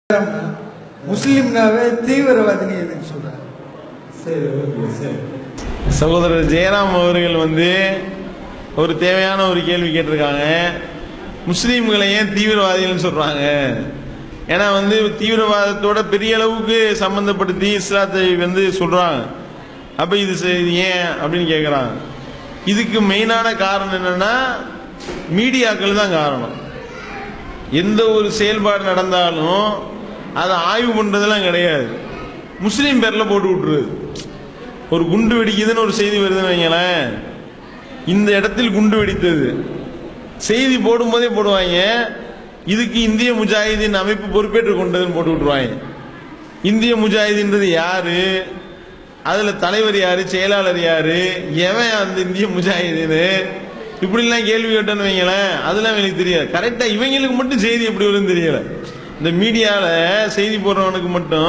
முஸ்லிம்னாவே தீவிரவாதினி எதுன்னு சொல்றாங்க சரி ஓகே சரி சகோதரர் ஜெயராம் அவர்கள் வந்து ஒரு தேவையான ஒரு கேள்வி கேட்டிருக்காங்க முஸ்லீம்களை ஏன் தீவிரவாதிகள்னு சொல்றாங்க ஏன்னா வந்து தீவிரவாதத்தோட பெரிய அளவுக்கு சம்பந்தப்படுத்தி இஸ்லாத்தை வந்து சொல்றாங்க அப்ப இது ச- இது ஏன் அப்படின்னு கேட்கறாங்க இதுக்கு மெயினான காரணம் என்னன்னா மீடியாக்கள் தான் காரணம் எந்த ஒரு செயல்பாடு நடந்தாலும் அதை ஆய்வு பண்றதெல்லாம் கிடையாது முஸ்லீம் பேர்ல போட்டு விட்டுருது ஒரு குண்டு வெடிக்குதுன்னு ஒரு செய்தி வருதுன்னு வைங்களேன் இந்த இடத்தில் குண்டு வெடித்தது செய்தி போடும்போதே போடுவாங்க இதுக்கு இந்திய முஜாஹிதீன் அமைப்பு பொறுப்பேற்று கொண்டதுன்னு போட்டு விட்டுருவாங்க இந்திய முஜாஹிதீன்றது யாரு அதுல தலைவர் யாரு செயலாளர் யாரு எவன் அந்த இந்திய முஜாஹிதீன் இப்படிலாம் கேள்வி கேட்டேன்னு வைங்களேன் அதெல்லாம் எனக்கு தெரியாது கரெக்டா இவங்களுக்கு மட்டும் செய்தி எப்படி வரும்னு தெரியல இந்த மீடியால செய்தி போடுறவனுக்கு மட்டும்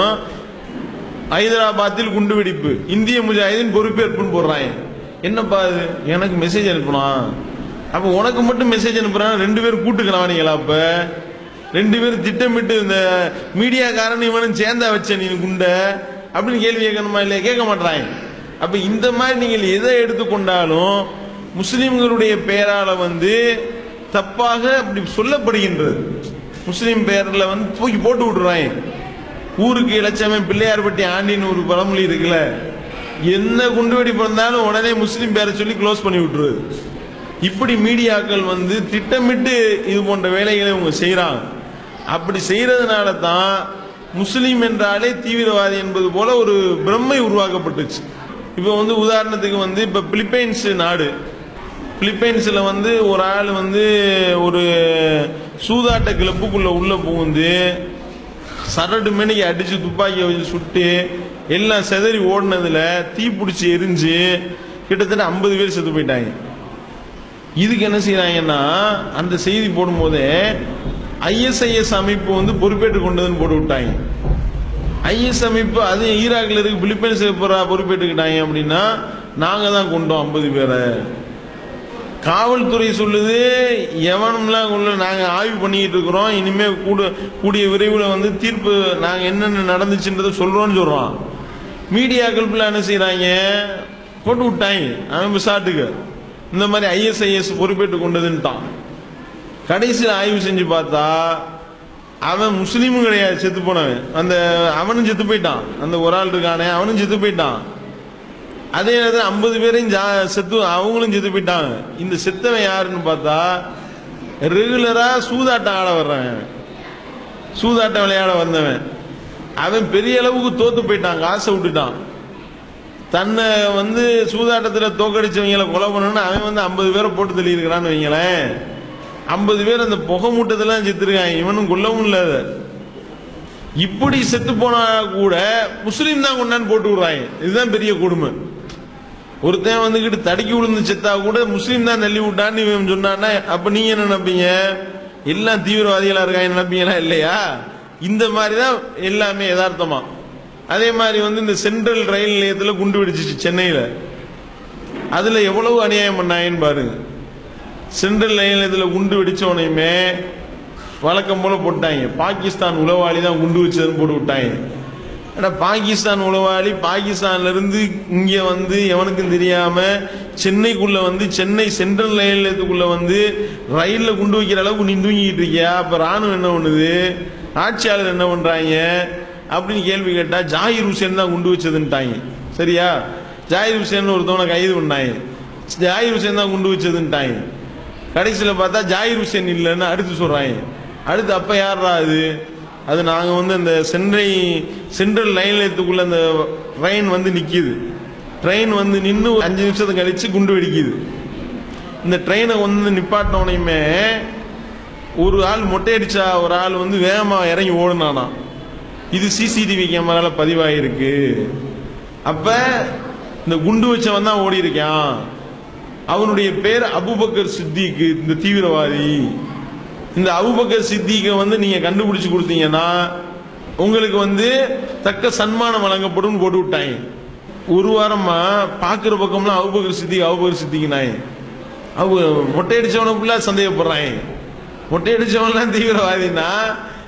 ஹைதராபாத்தில் குண்டு வெடிப்பு இந்திய முஜாஹிதீன் பொறுப்பேற்புன்னு போடுறாங்க என்னப்பா இது எனக்கு மெசேஜ் அனுப்பணும் அப்ப உனக்கு மட்டும் மெசேஜ் அனுப்புறான் ரெண்டு பேரும் கூட்டுக்கிறானீங்களா அப்ப ரெண்டு பேரும் திட்டமிட்டு இந்த மீடியாக்காரன் இவனும் சேர்ந்தா வச்ச நீ குண்ட அப்படின்னு கேள்வி கேட்கணுமா இல்லையா கேட்க மாட்டாங்க அப்ப இந்த மாதிரி நீங்கள் எதை எடுத்துக்கொண்டாலும் முஸ்லிம்களுடைய பெயரால வந்து தப்பாக அப்படி சொல்லப்படுகின்றது முஸ்லிம் பெயர்ல வந்து தூக்கி போட்டு விட்டுறாங்க ஊருக்கு இளைச்சவன் பிள்ளையார்பட்டி ஆண்டின்னு ஒரு பழமொழி இருக்குல்ல என்ன குண்டுவெடி பிறந்தாலும் உடனே முஸ்லீம் பேரை சொல்லி க்ளோஸ் பண்ணி விட்டுருது இப்படி மீடியாக்கள் வந்து திட்டமிட்டு இது போன்ற வேலைகளை இவங்க செய்றாங்க அப்படி செய்யறதுனால தான் முஸ்லீம் என்றாலே தீவிரவாதி என்பது போல ஒரு பிரம்மை உருவாக்கப்பட்டுச்சு இப்போ வந்து உதாரணத்துக்கு வந்து இப்போ பிலிப்பைன்ஸ் நாடு பிலிப்பைன்ஸ்ல வந்து ஒரு ஆள் வந்து ஒரு சூதாட்ட கிளப்புக்குள்ள உள்ள புகுந்து சரடு மணிக்கு அடிச்சு துப்பாக்கியை வச்சு சுட்டு எல்லாம் செதறி ஓடினதுல தீ பிடிச்சி எரிஞ்சு கிட்டத்தட்ட ஐம்பது பேர் செத்து போயிட்டாங்க இதுக்கு என்ன செய்யறாங்கன்னா அந்த செய்தி போடும்போதே ஐஎஸ்ஐஎஸ் அமைப்பு வந்து பொறுப்பேற்று கொண்டதுன்னு போட்டு விட்டாங்க ஐஎஸ் அமைப்பு அது ஈராக்ல இருக்கு பிலிப்பைன்ஸ் பொறுப்பேற்றுக்கிட்டாங்க அப்படின்னா நாங்க தான் கொண்டோம் ஐம்பது பேரை காவல்துறை சொல்லுது எவனும்லாம் உள்ள நாங்க ஆய்வு பண்ணிக்கிட்டு இருக்கிறோம் இனிமே கூட கூடிய விரைவில் வந்து தீர்ப்பு நாங்க என்னென்ன நடந்துச்சுன்றதை சொல்றோம்னு சொல்றோம் மீடியாக்கள் பிள்ளை என்ன செய்யறாங்க போட்டு விட்டாங்க அவன் விசாட்டுக்கு இந்த மாதிரி ஐஎஸ்ஐஎஸ் பொறுப்பேற்று கொண்டதுன்ட்டான் கடைசியில் ஆய்வு செஞ்சு பார்த்தா அவன் முஸ்லீமும் கிடையாது செத்து போனவன் அந்த அவனும் செத்து போயிட்டான் அந்த ஒரு ஆள் இருக்கானே அவனும் செத்து போயிட்டான் அதே நேரத்தில் ஐம்பது பேரையும் ஜா- செத்து அவங்களும் செத்து போயிட்டாங்க இந்த செத்தவன் யாருன்னு பார்த்தா ரெகுலரா சூதாட்டம் ஆட வர்றவன் சூதாட்டம் விளையாட வந்தவன் அவன் பெரிய அளவுக்கு தோத்து போயிட்டான் காசை விட்டுட்டான் தன்னை வந்து சூதாட்டத்தில் தோக்கடிச்சவங்களை கொலை பண்ணணும்னு அவன் வந்து ஐம்பது பேரை போட்டு தள்ளியிருக்கிறான்னு வைங்களேன் ஐம்பது பேர் அந்த புகை மூட்டத்தெல்லாம் செத்துருக்காங்க இவனும் கொல்லவும் இல்லை அதை. இப்படி செத்து போனா கூட முஸ்லீம் தான் கொண்டாந்து போட்டு விடுறாங்க இதுதான் பெரிய கொடுமை ஒருத்தன் வந்துகிட்டு தடுக்கி விழுந்து செத்தா கூட முஸ்லீம் தான் தள்ளி விட்டான்னு இவன் சொன்னான்னா அப்ப நீங்க என்ன நினைப்பீங்க எல்லாம் தீவிரவாதிகளா இருக்காங்க நினைப்பீங்களா இல்லையா இந்த மாதிரி தான் எல்லாமே யதார்த்தமா அதே மாதிரி வந்து இந்த சென்ட்ரல் ரயில் நிலையத்தில் குண்டு வெடிச்சிச்சு சென்னையில அதுல எவ்வளவு அநியாயம் பண்ணாங்கன்னு பாருங்க சென்ட்ரல் ரயில் நிலையத்தில் குண்டு வெடிச்சவனையுமே வழக்கம் போல போட்டாங்க பாகிஸ்தான் உளவாளி தான் குண்டு வச்சதுன்னு போட்டு விட்டாங்க ஆனா பாகிஸ்தான் உளவாளி பாகிஸ்தான்ல இருந்து இங்க வந்து எவனுக்கும் தெரியாம சென்னைக்குள்ள வந்து சென்னை சென்ட்ரல் ரயில் நிலையத்துக்குள்ள வந்து ரயில்ல குண்டு வைக்கிற அளவுக்கு நீ தூங்கிட்டு இருக்கியா அப்ப ராணுவம் என்ன பண்ணுது ஆட்சியாளர் என்ன பண்றாங்க அப்படின்னு கேள்வி கேட்டா ஜாகிர் ஹுசேன் தான் குண்டு வச்சதுன்ட்டாங்க சரியா ஜாகிர் ஹுசேன் ஒருத்தவனை கைது பண்ணாங்க ஜாகிர் ஹுசேன் தான் குண்டு வச்சதுன்ட்டாங்க கடைசியில் பார்த்தா ஜாகிர் ஹுசேன் இல்லைன்னு அடுத்து சொல்றாங்க அடுத்து அப்ப யாரா அது அது நாங்க வந்து அந்த சென்னை சென்ட்ரல் லைன் நிலையத்துக்குள்ள அந்த ட்ரெயின் வந்து நிக்குது ட்ரெயின் வந்து நின்று அஞ்சு நிமிஷத்துக்கு கழிச்சு குண்டு வெடிக்குது இந்த ட்ரெயினை வந்து நிப்பாட்டினோனையுமே ஒரு ஆள் மொட்டையடிச்சா ஒரு ஆள் வந்து வேகமா இறங்கி ஓடுனானா இது சிசிடிவி கேமரால பதிவாயிருக்கு அப்ப இந்த குண்டு வச்சவன் தான் ஓடி இருக்கான் அவனுடைய பேர் அபுபக்கர் சித்திக்கு இந்த தீவிரவாதி இந்த அபுபக்கர் சித்திகை வந்து நீங்க கண்டுபிடிச்சு கொடுத்தீங்கன்னா உங்களுக்கு வந்து தக்க சன்மானம் வழங்கப்படும் போட்டு விட்டாங்க ஒரு வாரமா பாக்குற பக்கம்லாம் அபுபக்கர் சித்திக் அபுபக்கர் சித்திக்கினாங்க அவங்க மொட்டை அடிச்சவனை ஃபுல்லா சந்தேகப்படுறாங்க மொட்டை அடிச்சவன்லாம் தீவிரவாதினா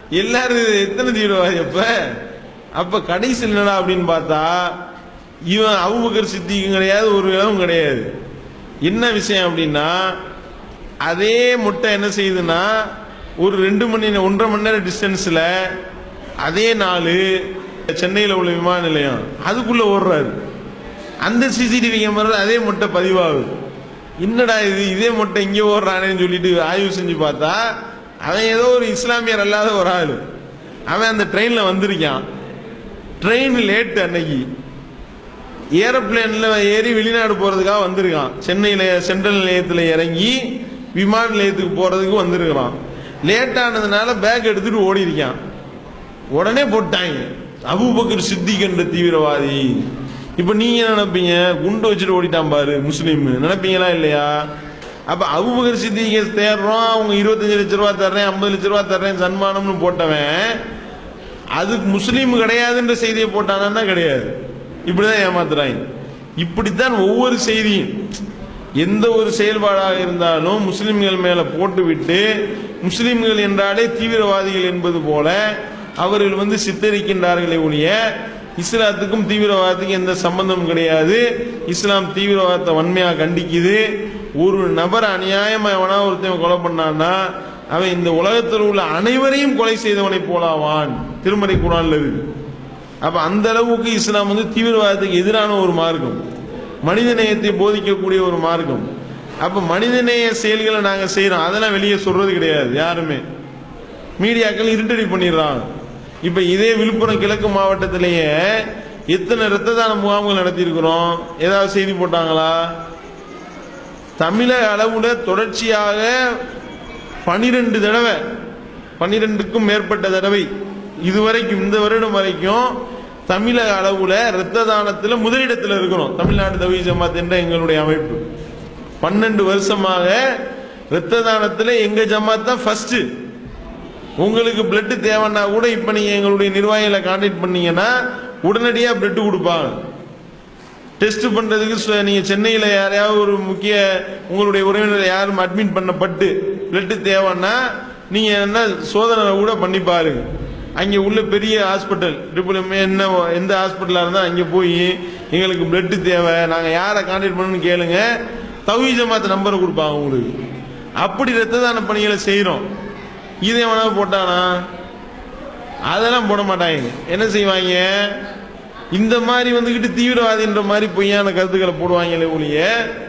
எல்லாரும் எத்தனை தீவிரவாதி அப்ப அப்ப கடைசியில் என்னடா அப்படின்னு பார்த்தா இவன் அபுபக்கர் சித்திக்கும் கிடையாது ஒரு இளவும் கிடையாது என்ன விஷயம் அப்படின்னா அதே முட்டை என்ன செய்யுதுன்னா ஒரு ரெண்டு மணி நே- ஒன்றரை மணி நேரம் டிஸ்டன்ஸ்ல அதே நாள் சென்னையில் உள்ள விமான நிலையம் அதுக்குள்ள ஓடுறாரு அந்த சிசிடிவி கேமரா அதே முட்டை பதிவாகுது என்னடா இது இதே முட்டை இங்கே ஓடுறானேன்னு சொல்லிட்டு ஆய்வு செஞ்சு பார்த்தா அவன் ஏதோ ஒரு இஸ்லாமியர் அல்லாத ஒரு ஆள் அவன் அந்த ட்ரெயின்ல வந்திருக்கான் ட்ரெயின் லேட் அன்னைக்கு ஏரோப்ளேன்ல ஏறி வெளிநாடு போறதுக்காக வந்திருக்கான் சென்னையில சென்ட்ரல் நிலையத்தில் இறங்கி விமான நிலையத்துக்கு போறதுக்கு வந்திருக்கிறான் லேட் ஆனதுனால பேக் எடுத்துட்டு ஓடி இருக்கான் உடனே போட்டாங்க அபூபக்கர் சித்திக் என்ற தீவிரவாதி இப்ப நீங்க என்ன நினைப்பீங்க குண்டு வச்சுட்டு ஓடிட்டான் பாரு முஸ்லீம் நினைப்பீங்களா இல்லையா அப்ப அபூபக்கர் சித்திகை தேடுறோம் அவங்க இருபத்தஞ்சு லட்ச ரூபா தர்றேன் ஐம்பது லட்ச ரூபா தர்றேன் சன்மானம்னு போட்டவன் அதுக்கு முஸ்லீம் கிடையாதுன்ற செய்தியை போட்டானா கிடையாது இப்படிதான் ஏமாத்துறாங்க இப்படித்தான் ஒவ்வொரு செய்தியும் எந்த ஒரு செயல்பாடாக இருந்தாலும் முஸ்லிம்கள் மேல போட்டுவிட்டு முஸ்லிம்கள் என்றாலே தீவிரவாதிகள் என்பது போல அவர்கள் வந்து சித்தரிக்கின்றார்களே ஒழிய இஸ்லாத்துக்கும் தீவிரவாதத்துக்கும் எந்த சம்பந்தமும் கிடையாது இஸ்லாம் தீவிரவாதத்தை வன்மையா கண்டிக்குது ஒரு நபர் அநியாயமா எவனா ஒருத்தன் கொலை பண்ணான்னா அவன் இந்த உலகத்தில் உள்ள அனைவரையும் கொலை செய்தவனை போலாவான் திருமறை குரான்ல இருக்கு அப்ப அந்த அளவுக்கு இஸ்லாம் வந்து தீவிரவாதத்துக்கு எதிரான ஒரு மார்க்கம் மனித நேயத்தை போதிக்கக்கூடிய ஒரு மார்க்கம் அப்ப மனிதநேய செயல்களை நாங்க செய்யறோம் அதெல்லாம் வெளியே சொல்றது கிடையாது யாருமே மீடியாக்கள் இருட்டடி பண்ணிடுறாங்க இப்ப இதே விழுப்புரம் கிழக்கு மாவட்டத்திலேயே எத்தனை இரத்த தான முகாம்கள் நடத்தியிருக்கிறோம் ஏதாவது செய்தி போட்டாங்களா தமிழக அளவுல தொடர்ச்சியாக பனிரெண்டு தடவை பனிரெண்டுக்கும் மேற்பட்ட தடவை இதுவரைக்கும் இந்த வருடம் வரைக்கும் தமிழக அளவுல இரத்த தானத்துல முதலிடத்துல இருக்கிறோம் தமிழ்நாடு தவி ஜமாத் என்ற எங்களுடைய அமைப்பு பன்னெண்டு வருஷமாக இரத்த தானத்துல எங்க ஜமாத் தான் ஃபர்ஸ்ட் உங்களுக்கு பிளட் தேவைன்னா கூட இப்ப நீங்க எங்களுடைய நிர்வாகிகளை கான்டாக்ட் பண்ணீங்கன்னா உடனடியா பிளட் கொடுப்பாங்க டெஸ்ட் பண்றதுக்கு சு- நீங்க சென்னையில யாரையாவது ஒரு முக்கிய உங்களுடைய உறவினர் யாரும் அட்மிட் பண்ணப்பட்டு பிளட் தேவைன்னா நீங்க என்ன சோதனை கூட பண்ணி பாருங்க அங்க உள்ள பெரிய ஹாஸ்பிட்டல் ட்ரிபிள் என்ன எந்த ஹாஸ்பிட்டலா இருந்தா அங்க போய் எங்களுக்கு பிளட் தேவை நாங்க யாரை கான்டாக்ட் பண்ணணும்னு கேளுங்க தவி ஜமாத் நம்பரை கொடுப்பாங்க உங்களுக்கு அப்படி ரத்த தான பணிகளை செய்யறோம் இதை எவனா போட்டானா அதெல்லாம் போட மாட்டாங்க என்ன செய்வாங்க இந்த மாதிரி வந்துகிட்டு தீவிரவாதின்ற மாதிரி பொய்யான கருத்துக்களை போடுவாங்களே ஒழிய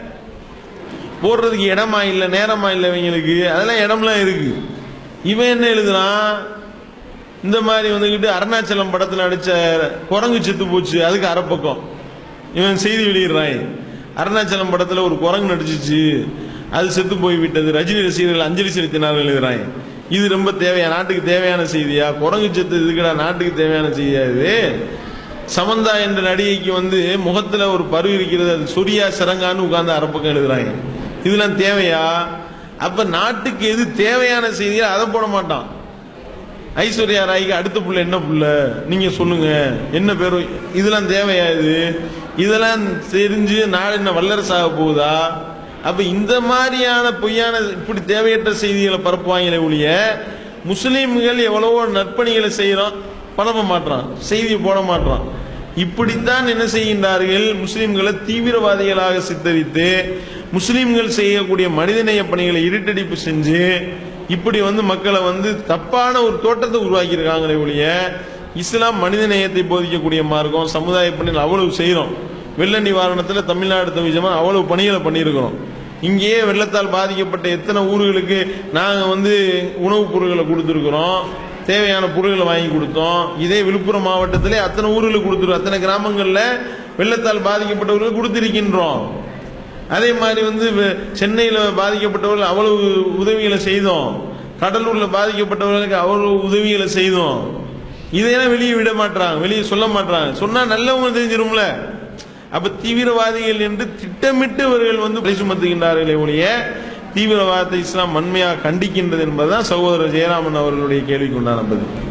போடுறதுக்கு இடமா இல்லை நேரமா இல்லை இவங்களுக்கு அதெல்லாம் இடம்லாம் இருக்கு இவன் என்ன எழுதுறான் இந்த மாதிரி வந்துகிட்டு அருணாச்சலம் படத்துல நடிச்ச குரங்கு செத்து போச்சு அதுக்கு அரைப்பக்கம் இவன் செய்தி வெளியிடுறான் அருணாச்சலம் படத்துல ஒரு குரங்கு நடிச்சிச்சு அது செத்து போய் விட்டது ரஜினி ரசிகர்கள் அஞ்சலி செலுத்தினார்கள் எழுதுறாங்க இது ரொம்ப தேவையா நாட்டுக்கு தேவையான செய்தியா குரங்கு செத்து இதுக்குடா நாட்டுக்கு தேவையான செய்தியா இது சமந்தா என்ற நடிகைக்கு வந்து முகத்துல ஒரு பரு இருக்கிறது அது சொரியா சிறங்கான்னு உட்கார்ந்து அரப்பக்கம் எழுதுறாங்க இதெல்லாம் தேவையா அப்ப நாட்டுக்கு எது தேவையான செய்தியா அதை போட மாட்டான் ஐஸ்வர்யா ராய்க்கு அடுத்த புள்ள என்ன புள்ள நீங்க சொல்லுங்க என்ன பேரு இதெல்லாம் தேவையா இது இதெல்லாம் தெரிஞ்சு நாடு என்ன வல்லரசாக போகுதா அப்ப இந்த மாதிரியான பொய்யான இப்படி தேவையற்ற செய்திகளை பரப்புவாங்களே ஒழிய முஸ்லீம்கள் எவ்வளவோ நற்பணிகளை செய்யறோம் பரப்ப மாட்டான் செய்தியை போட மாட்டான் இப்படித்தான் என்ன செய்கின்றார்கள் முஸ்லிம்களை தீவிரவாதிகளாக சித்தரித்து முஸ்லிம்கள் செய்யக்கூடிய மனிதநேய பணிகளை இருட்டடிப்பு செஞ்சு இப்படி வந்து மக்களை வந்து தப்பான ஒரு தோட்டத்தை உருவாக்கியிருக்காங்களே ஒழிய இஸ்லாம் மனித நேயத்தை போதிக்கக்கூடிய மார்க்கம் சமுதாய பணிகள் அவ்வளவு செய்கிறோம் வெள்ள நிவாரணத்தில் தமிழ்நாடு தமிழமா அவ்வளவு பணிகளை பண்ணியிருக்கிறோம் இங்கேயே வெள்ளத்தால் பாதிக்கப்பட்ட எத்தனை ஊர்களுக்கு நாங்கள் வந்து உணவுப் பொருட்களை கொடுத்துருக்குறோம் தேவையான பொருட்களை வாங்கி கொடுத்தோம் இதே விழுப்புரம் மாவட்டத்திலே அத்தனை ஊர்களுக்கு கொடுத்துருக்கோம் அத்தனை கிராமங்களில் வெள்ளத்தால் பாதிக்கப்பட்டவர்களுக்கு கொடுத்திருக்கின்றோம் அதே மாதிரி வந்து வெ- சென்னையில பாதிக்கப்பட்டவர்கள் அவ்வளவு உதவிகளை செய்தோம் கடலூர்ல பாதிக்கப்பட்டவர்களுக்கு அவ்வளவு உதவிகளை செய்தோம் இதையெல்லாம் வெளியே விட மாட்டாங்க வெளியே சொல்ல மாட்டாங்க சொன்னா நல்லவங்க தெரிஞ்சிரும்ல அப்ப தீவிரவாதிகள் என்று திட்டமிட்டு இவர்கள் வந்து பழி சுமத்துகின்றார்களே ஒழிய தீவிரவாதத்தை இஸ்லாம் வன்மையாக கண்டிக்கின்றது என்பதுதான் சகோதரர் ஜெயராமன் அவர்களுடைய கேள்விக்கு உண்டான பதில்